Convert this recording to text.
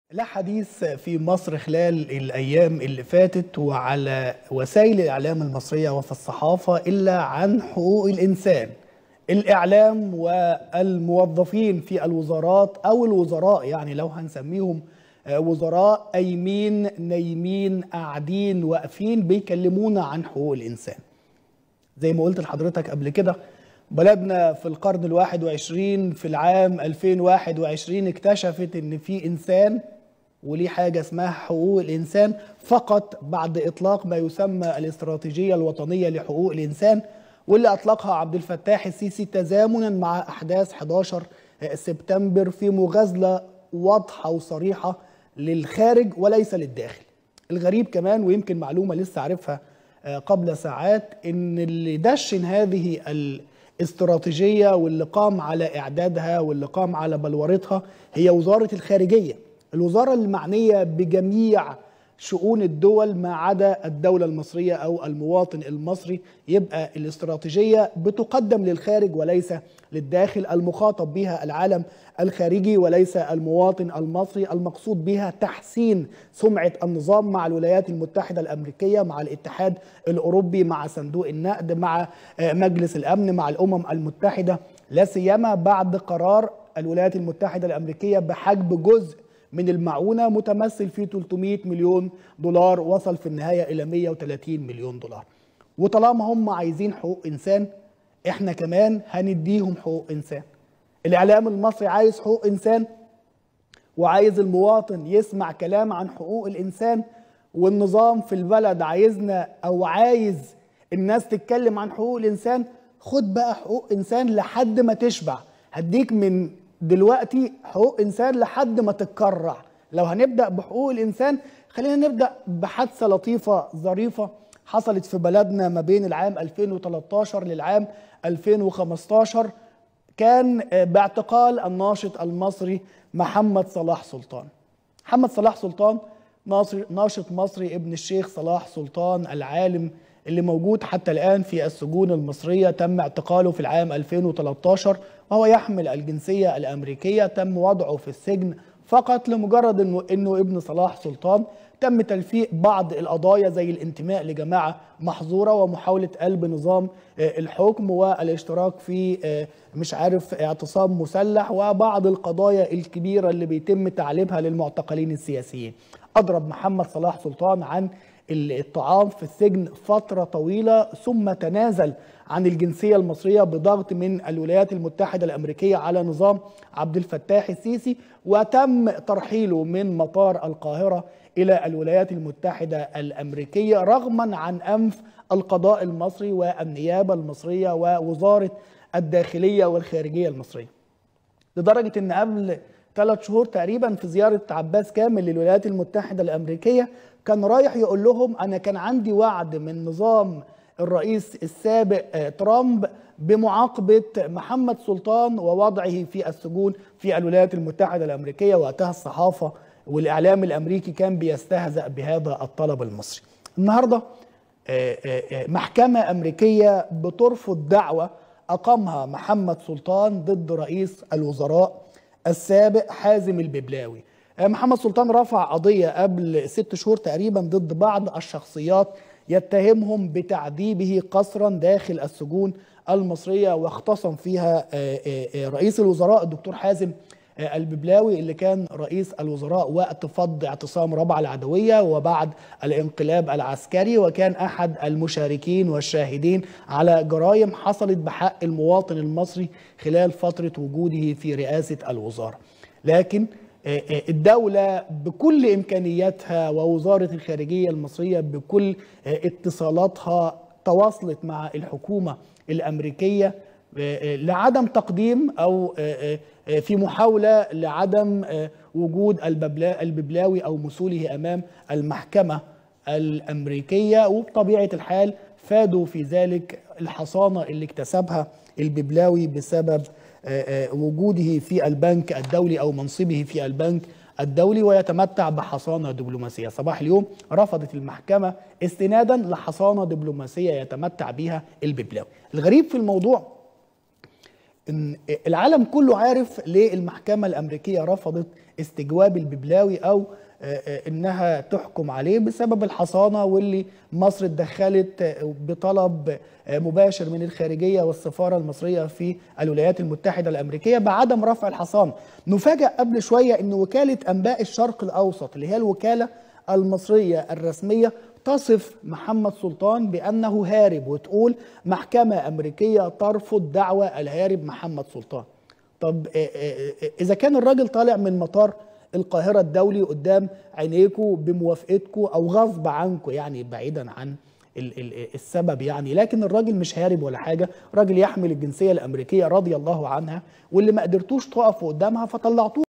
لا حديث في مصر خلال الأيام اللي فاتت وعلى وسائل الإعلام المصرية وفي الصحافة إلا عن حقوق الإنسان الإعلام والموظفين في الوزارات أو الوزراء يعني لو هنسميهم وزراء قايمين نايمين قاعدين واقفين بيكلمونا عن حقوق الإنسان زي ما قلت لحضرتك قبل كده بلدنا في القرن الواحد وعشرين في العام 2021 اكتشفت ان في انسان وليه حاجة اسمها حقوق الإنسان فقط بعد إطلاق ما يسمى الاستراتيجية الوطنية لحقوق الإنسان واللي أطلقها عبد الفتاح السيسي تزامنا مع أحداث 11 سبتمبر في مغازلة واضحة وصريحة للخارج وليس للداخل الغريب كمان ويمكن معلومة لسه عارفها قبل ساعات ان اللي دشن هذه الاستراتيجيه واللي قام على اعدادها واللي قام على بلورتها هي وزاره الخارجيه الوزاره المعنيه بجميع شؤون الدول ما عدا الدولة المصرية أو المواطن المصري يبقى الاستراتيجية بتقدم للخارج وليس للداخل المخاطب بها العالم الخارجي وليس المواطن المصري المقصود بها تحسين سمعة النظام مع الولايات المتحدة الأمريكية مع الاتحاد الأوروبي مع صندوق النقد مع مجلس الأمن مع الأمم المتحدة لا سيما بعد قرار الولايات المتحدة الأمريكية بحجب جزء من المعونة متمثل في 300 مليون دولار وصل في النهاية إلى 130 مليون دولار وطالما هم عايزين حقوق إنسان إحنا كمان هنديهم حقوق إنسان الإعلام المصري عايز حقوق إنسان وعايز المواطن يسمع كلام عن حقوق الإنسان والنظام في البلد عايزنا أو عايز الناس تتكلم عن حقوق الإنسان خد بقى حقوق إنسان لحد ما تشبع هديك من دلوقتي حقوق انسان لحد ما تتكرع لو هنبدا بحقوق الانسان خلينا نبدا بحادثه لطيفه ظريفه حصلت في بلدنا ما بين العام 2013 للعام 2015 كان باعتقال الناشط المصري محمد صلاح سلطان محمد صلاح سلطان ناشط مصري ابن الشيخ صلاح سلطان العالم اللي موجود حتى الآن في السجون المصرية تم اعتقاله في العام 2013 وهو يحمل الجنسية الأمريكية تم وضعه في السجن فقط لمجرد أنه, إنه ابن صلاح سلطان تم تلفيق بعض القضايا زي الانتماء لجماعة محظورة ومحاولة قلب نظام الحكم والاشتراك في مش عارف اعتصام مسلح وبعض القضايا الكبيرة اللي بيتم تعليمها للمعتقلين السياسيين أضرب محمد صلاح سلطان عن الطعام في السجن فترة طويلة ثم تنازل عن الجنسية المصرية بضغط من الولايات المتحدة الأمريكية على نظام عبد الفتاح السيسي وتم ترحيله من مطار القاهرة إلى الولايات المتحدة الأمريكية رغما عن أنف القضاء المصري والنيابة المصرية ووزارة الداخلية والخارجية المصرية لدرجة أن قبل ثلاث شهور تقريبا في زيارة عباس كامل للولايات المتحدة الأمريكية كان رايح يقول لهم أنا كان عندي وعد من نظام الرئيس السابق ترامب بمعاقبة محمد سلطان ووضعه في السجون في الولايات المتحدة الأمريكية وقتها الصحافة والإعلام الأمريكي كان بيستهزأ بهذا الطلب المصري النهاردة محكمة أمريكية بترفض دعوة أقامها محمد سلطان ضد رئيس الوزراء السابق حازم الببلاوي محمد سلطان رفع قضية قبل ست شهور تقريبا ضد بعض الشخصيات يتهمهم بتعذيبه قسرا داخل السجون المصرية واختصم فيها رئيس الوزراء الدكتور حازم الببلاوي اللي كان رئيس الوزراء وقت فض اعتصام ربع العدوية وبعد الانقلاب العسكري وكان أحد المشاركين والشاهدين على جرائم حصلت بحق المواطن المصري خلال فترة وجوده في رئاسة الوزارة لكن الدولة بكل إمكانياتها ووزارة الخارجية المصرية بكل اتصالاتها تواصلت مع الحكومة الأمريكية لعدم تقديم أو في محاولة لعدم وجود الببلاوي أو مسوله أمام المحكمة الأمريكية وبطبيعة الحال فادوا في ذلك الحصانة اللي اكتسبها الببلاوي بسبب وجوده في البنك الدولي او منصبه في البنك الدولي ويتمتع بحصانه دبلوماسيه، صباح اليوم رفضت المحكمه استنادا لحصانه دبلوماسيه يتمتع بها الببلاوي. الغريب في الموضوع ان العالم كله عارف ليه المحكمه الامريكيه رفضت استجواب الببلاوي او انها تحكم عليه بسبب الحصانه واللي مصر اتدخلت بطلب مباشر من الخارجيه والسفاره المصريه في الولايات المتحده الامريكيه بعدم رفع الحصانه. نفاجأ قبل شويه ان وكاله انباء الشرق الاوسط اللي هي الوكاله المصريه الرسميه تصف محمد سلطان بانه هارب وتقول محكمه امريكيه ترفض دعوى الهارب محمد سلطان. طب اذا كان الراجل طالع من مطار القاهره الدولي قدام عينيكم بموافقتكم او غصب عنكم يعني بعيدا عن السبب يعني لكن الراجل مش هارب ولا حاجه راجل يحمل الجنسيه الامريكيه رضي الله عنها واللي ما قدرتوش تقفوا قدامها فطلعتوه